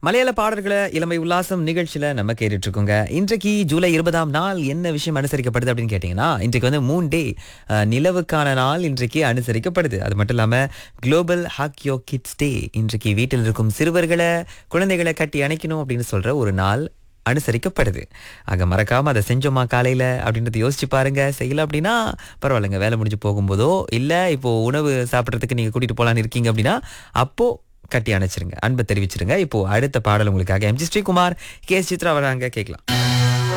மலையாள பாடல்களை இளமை உல்லாசம் நிகழ்ச்சியில நம்ம கேட்டுட்டு இருக்கோங்க இன்றைக்கு ஜூலை இருபதாம் நாள் என்ன விஷயம் அனுசரிக்கப்படுது அப்படின்னு கேட்டீங்கன்னா இன்றைக்கு வந்து மூன் டே நிலவுக்கான நாள் இன்றைக்கு அனுசரிக்கப்படுது அது மட்டும் இல்லாம குளோபல் ஹாக்கியோ கிட்ஸ் டே இன்றைக்கு வீட்டில் இருக்கும் சிறுவர்களை குழந்தைகளை கட்டி அணைக்கணும் அப்படின்னு சொல்ற ஒரு நாள் அனுசரிக்கப்படுது ஆக மறக்காம அதை செஞ்சோமா காலையில அப்படின்றத யோசிச்சு பாருங்க செய்யல அப்படின்னா பரவாயில்லைங்க வேலை முடிஞ்சு போகும்போதோ இல்ல இப்போ உணவு சாப்பிட்றதுக்கு நீங்க கூட்டிட்டு போலான்னு இருக்கீங்க அப்படின்னா அப்போ கட்டி அணைச்சிருங்க அன்பை தெரிவிச்சிருங்க இப்போ அடுத்த பாடல் உங்களுக்காக M G Sreekumar K S Chithra வராங்க கேட்கலாம்